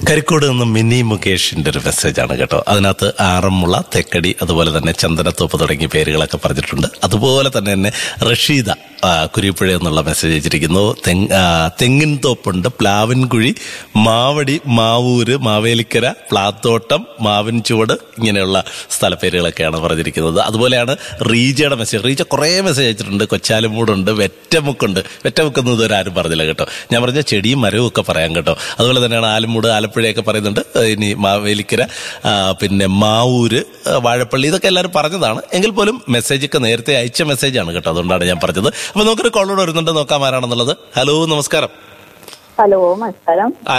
കരിക്കോട് നിന്ന് മിനി മുകേഷിന്റെ ഒരു മെസ്സേജാണ് കേട്ടോ അതിനകത്ത് ആറന്മുള തെക്കടി അതുപോലെ തന്നെ ചന്ദനത്തോപ്പ് തുടങ്ങിയ പേരുകളൊക്കെ പറഞ്ഞിട്ടുണ്ട് അതുപോലെ തന്നെ തന്നെ റഷീദ ആ, കുരിപ്പുഴ എന്നുള്ള മെസ്സേജ് അയച്ചിരിക്കുന്നു തെങ് ആ, തെങ്ങിൻ തോപ്പുണ്ട് പ്ലാവിൻകുഴി മാവടി മാവൂര് മാവേലിക്കര പ്ലാത്തോട്ടം മാവിൻ ചുവട് ഇങ്ങനെയുള്ള സ്ഥലപ്പേരുകളൊക്കെയാണ് പറഞ്ഞിരിക്കുന്നത് അതുപോലെയാണ് റീജയുടെ മെസ്സേജ് റീജ കുറേ മെസ്സേജ് അയച്ചിട്ടുണ്ട് കൊച്ചാലുമൂടുണ്ട് വെറ്റമുക്കുണ്ട് വെറ്റമുക്കൊന്നും ഇതുവരെ ആരും പറഞ്ഞില്ല കേട്ടോ ഞാൻ പറഞ്ഞ ചെടിയും മരവും ഒക്കെ പറയാം കേട്ടോ അതുപോലെ തന്നെയാണ് ആലമൂട് ആലപ്പുഴയൊക്കെ പറയുന്നുണ്ട് ഏഹ് ഇനി മാവേലിക്കര ആ, പിന്നെ മാവൂര് ആ, വാഴപ്പള്ളി ഇതൊക്കെ എല്ലാവരും പറഞ്ഞതാണ് എങ്കിൽ പോലും മെസ്സേജ് ഒക്കെ നേരത്തെ അയച്ച മെസ്സേജാണ് കേട്ടോ അതുകൊണ്ടാണ് ഞാൻ പറഞ്ഞത് അപ്പൊ നമുക്കൊരു കോളോട് വരുന്നുണ്ട് നോക്കാം ആരാണെന്നുള്ളത് ഹലോ നമസ്കാരം ഹലോ നമസ്കാരം ആ,